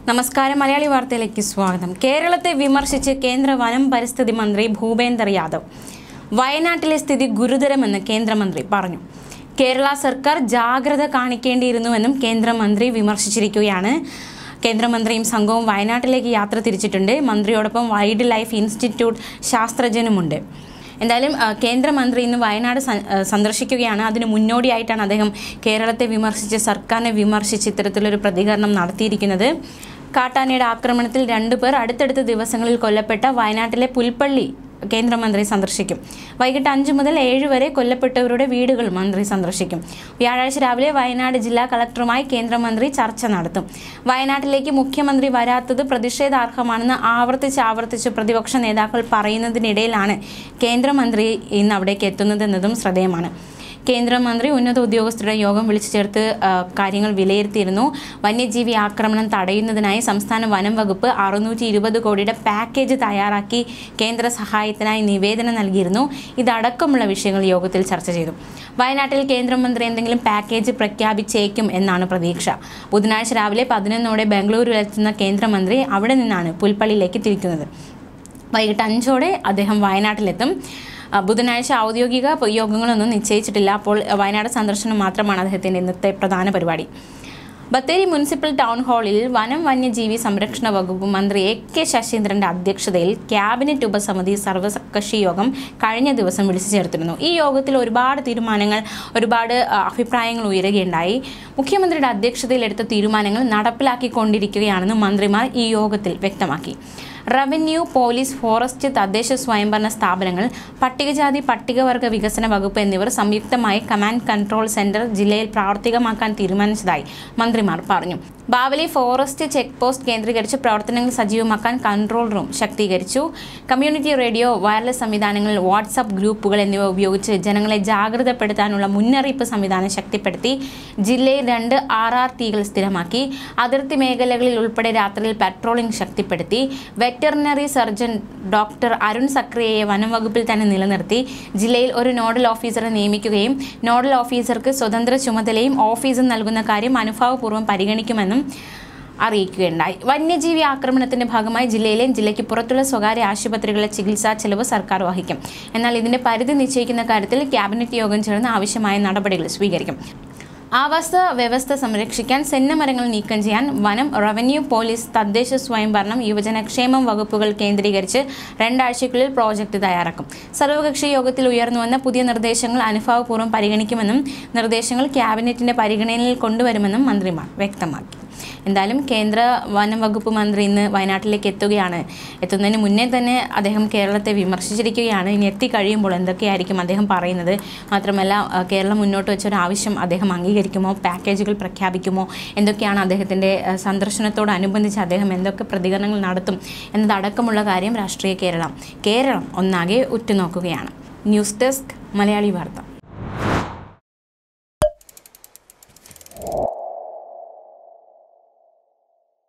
നമസ്കാരം മലയാളി വാർത്തയിലേക്ക് സ്വാഗതം കേരളത്തെ വിമർശിച്ച് കേന്ദ്ര വനം പരിസ്ഥിതി മന്ത്രി ഭൂപേന്ദർ യാദവ് വയനാട്ടിലെ സ്ഥിതി ഗുരുതരമെന്ന് കേന്ദ്രമന്ത്രി പറഞ്ഞു കേരള സർക്കാർ ജാഗ്രത കാണിക്കേണ്ടിയിരുന്നുവെന്നും കേന്ദ്രമന്ത്രി വിമർശിച്ചിരിക്കുകയാണ് കേന്ദ്രമന്ത്രിയും സംഘവും വയനാട്ടിലേക്ക് യാത്ര തിരിച്ചിട്ടുണ്ട് മന്ത്രിയോടൊപ്പം വൈൽഡ് ലൈഫ് ഇൻസ്റ്റിറ്റ്യൂട്ട് ശാസ്ത്രജ്ഞനുമുണ്ട് എന്തായാലും ആ, കേന്ദ്രമന്ത്രി ഇന്ന് വയനാട് സ- ആ, സന്ദർശിക്കുകയാണ് അതിന് മുന്നോടിയായിട്ടാണ് അദ്ദേഹം കേരളത്തെ വിമർശിച്ച് സർക്കാരിനെ വിമർശിച്ച് ഇത്തരത്തിലൊരു പ്രതികരണം നടത്തിയിരിക്കുന്നത് കാട്ടാനയുടെ ആക്രമണത്തിൽ രണ്ടുപേർ അടുത്തടുത്ത ദിവസങ്ങളിൽ കൊല്ലപ്പെട്ട വയനാട്ടിലെ പുൽപ്പള്ളി കേന്ദ്രമന്ത്രി സന്ദർശിക്കും വൈകിട്ട് അഞ്ചു മുതൽ ഏഴ് വരെ കൊല്ലപ്പെട്ടവരുടെ വീടുകൾ മന്ത്രി സന്ദർശിക്കും വ്യാഴാഴ്ച രാവിലെ വയനാട് ജില്ലാ കളക്ടറുമായി കേന്ദ്രമന്ത്രി ചർച്ച നടത്തും വയനാട്ടിലേക്ക് മുഖ്യമന്ത്രി വരാത്തത് പ്രതിഷേധാർഹമാണെന്ന് ആവർത്തിച്ച് ആവർത്തിച്ച് പ്രതിപക്ഷ നേതാക്കൾ പറയുന്നതിനിടയിലാണ് കേന്ദ്രമന്ത്രി ഇന്ന് അവിടേക്ക് എത്തുന്നതെന്നതും ശ്രദ്ധേയമാണ് കേന്ദ്രമന്ത്രി ഉന്നത ഉദ്യോഗസ്ഥരുടെ യോഗം വിളിച്ചു ചേർത്ത് ആ, കാര്യങ്ങൾ വിലയിരുത്തിയിരുന്നു വന്യജീവി ആക്രമണം തടയുന്നതിനായി സംസ്ഥാന വനം വകുപ്പ് അറുന്നൂറ്റി ഇരുപത് കോടിയുടെ പാക്കേജ് തയ്യാറാക്കി കേന്ദ്ര സഹായത്തിനായി നിവേദനം നൽകിയിരുന്നു ഇതടക്കമുള്ള വിഷയങ്ങൾ യോഗത്തിൽ ചർച്ച ചെയ്തു വയനാട്ടിൽ കേന്ദ്രമന്ത്രി എന്തെങ്കിലും പാക്കേജ് പ്രഖ്യാപിച്ചേക്കും എന്നാണ് പ്രതീക്ഷ ബുധനാഴ്ച രാവിലെ പതിനൊന്നോടെ ബംഗളൂരുവിലെത്തുന്ന കേന്ദ്രമന്ത്രി അവിടെ നിന്നാണ് പുൽപ്പള്ളിയിലേക്ക് തിരിക്കുന്നത് വൈകിട്ട് അഞ്ചോടെ അദ്ദേഹം വയനാട്ടിലെത്തും ആ, ബുധനാഴ്ച ഔദ്യോഗിക പ- യോഗങ്ങളൊന്നും നിശ്ചയിച്ചിട്ടില്ല അപ്പോൾ വയനാട് സന്ദർശനം മാത്രമാണ് അദ്ദേഹത്തിൻ്റെ ഇന്നത്തെ പ്രധാന പരിപാടി ബത്തേരി മുനിസിപ്പൽ ടൗൺ ഹാളിൽ വനം വന്യജീവി സംരക്ഷണ വകുപ്പ് മന്ത്രി എ കെ ശശീന്ദ്രന്റെ അധ്യക്ഷതയിൽ ക്യാബിനറ്റ് ഉപസമിതി സർവകക്ഷി യോഗം കഴിഞ്ഞ ദിവസം വിളിച്ചു ചേർത്തിരുന്നു ഈ യോഗത്തിൽ ഒരുപാട് തീരുമാനങ്ങൾ ഒരുപാട് ആ, അഭിപ്രായങ്ങൾ ഉയരുകയുണ്ടായി മുഖ്യമന്ത്രിയുടെ അധ്യക്ഷതയിൽ എടുത്ത തീരുമാനങ്ങൾ നടപ്പിലാക്കിക്കൊണ്ടിരിക്കുകയാണെന്ന് മന്ത്രിമാർ ഈ യോഗത്തിൽ വ്യക്തമാക്കി റവന്യൂ പോലീസ് ഫോറസ്റ്റ് തദ്ദേശ സ്വയംഭരണ സ്ഥാപനങ്ങൾ പട്ടികജാതി പട്ടികവർഗ വികസന വകുപ്പ് എന്നിവർ സംയുക്തമായി കമാൻഡ് കൺട്രോൾ സെന്റർ ജില്ലയിൽ പ്രാവർത്തികമാക്കാൻ തീരുമാനിച്ചതായി മന്ത്രിമാർ പറഞ്ഞു ബാവലി ഫോറസ്റ്റ് ചെക്ക് പോസ്റ്റ് കേന്ദ്രീകരിച്ച് പ്രവർത്തനങ്ങൾ സജീവമാക്കാൻ കൺട്രോൾ റൂം ശക്തീകരിച്ചു കമ്മ്യൂണിറ്റി റേഡിയോ വയർലെസ് സംവിധാനങ്ങൾ വാട്സാപ്പ് ഗ്രൂപ്പുകൾ എന്നിവ ഉപയോഗിച്ച് ജനങ്ങളെ ജാഗ്രതപ്പെടുത്താനുള്ള മുന്നറിയിപ്പ് സംവിധാനം ശക്തിപ്പെടുത്തി ജില്ലയിൽ രണ്ട് ആർ ആർ ടികൾ സ്ഥിരമാക്കി അതിർത്തി മേഖലകളിൽ ഉൾപ്പെടെ രാത്രിയിൽ പട്രോളിംഗ് ശക്തിപ്പെടുത്തി വെറ്ററിനറി സർജൻ ഡോക്ടർ അരുൺ സക്രിയയെ വനം വകുപ്പിൽ തന്നെ നിലനിർത്തി ജില്ലയിൽ ഒരു നോഡൽ ഓഫീസറെ നിയമിക്കുകയും നോഡൽ ഓഫീസർക്ക് സ്വതന്ത്ര ചുമതലയും ഓഫീസും നൽകുന്ന കാര്യം അനുഭാവപൂർവ്വം പരിഗണിക്കുമെന്നും അറിയിക്കുകയുണ്ടായി വന്യജീവി ആക്രമണത്തിന്റെ ഭാഗമായി ജില്ലയിലെയും ജില്ലയ്ക്ക് പുറത്തുള്ള സ്വകാര്യ ആശുപത്രികളിലെ ചികിത്സാ ചെലവ് സർക്കാർ വഹിക്കും എന്നാൽ ഇതിന്റെ പരിധി നിശ്ചയിക്കുന്ന കാര്യത്തിൽ ക്യാബിനറ്റ് യോഗം ചേർന്ന് ആവശ്യമായ നടപടികൾ സ്വീകരിക്കും ആവാസ വ്യവസ്ഥ സംരക്ഷിക്കാൻ സെന്നമരങ്ങൾ നീക്കം ചെയ്യാൻ വനം റവന്യൂ പോലീസ് തദ്ദേശ സ്വയംഭരണം യുവജനക്ഷേമം വകുപ്പുകൾ കേന്ദ്രീകരിച്ച് രണ്ടാഴ്ചയ്ക്കുള്ളിൽ പ്രോജക്റ്റ് തയ്യാറാക്കും സർവകക്ഷി യോഗത്തിൽ ഉയർന്നുവന്ന പുതിയ നിർദ്ദേശങ്ങൾ അനുഭാവപൂർവ്വം പരിഗണിക്കുമെന്നും നിർദ്ദേശങ്ങൾ ക്യാബിനറ്റിന്റെ പരിഗണനയിൽ കൊണ്ടുവരുമെന്നും മന്ത്രിമാർ വ്യക്തമാക്കി എന്തായാലും കേന്ദ്ര വനം വകുപ്പ് മന്ത്രി ഇന്ന് വയനാട്ടിലേക്ക് എത്തുകയാണ് എത്തുന്നതിന് മുന്നേ തന്നെ അദ്ദേഹം കേരളത്തെ വിമർശിച്ചിരിക്കുകയാണ് ഇനി എത്തിക്കഴിയുമ്പോൾ എന്തൊക്കെയായിരിക്കും അദ്ദേഹം പറയുന്നത് മാത്രമല്ല ആ, കേരളം മുന്നോട്ട് വെച്ച ഒരു ആവശ്യം അദ്ദേഹം അംഗീകരിക്കുമോ പാക്കേജുകൾ പ്രഖ്യാപിക്കുമോ എന്തൊക്കെയാണ് അദ്ദേഹത്തിൻ്റെ ആ, സന്ദർശനത്തോടനുബന്ധിച്ച് അദ്ദേഹം എന്തൊക്കെ പ്രതികരണങ്ങൾ നടത്തും എന്നതടക്കമുള്ള കാര്യം രാഷ്ട്രീയ കേരളം കേരളം ഒന്നാകെ ഉറ്റുനോക്കുകയാണ് ന്യൂസ് ഡെസ്ക് മലയാളി വാർത്ത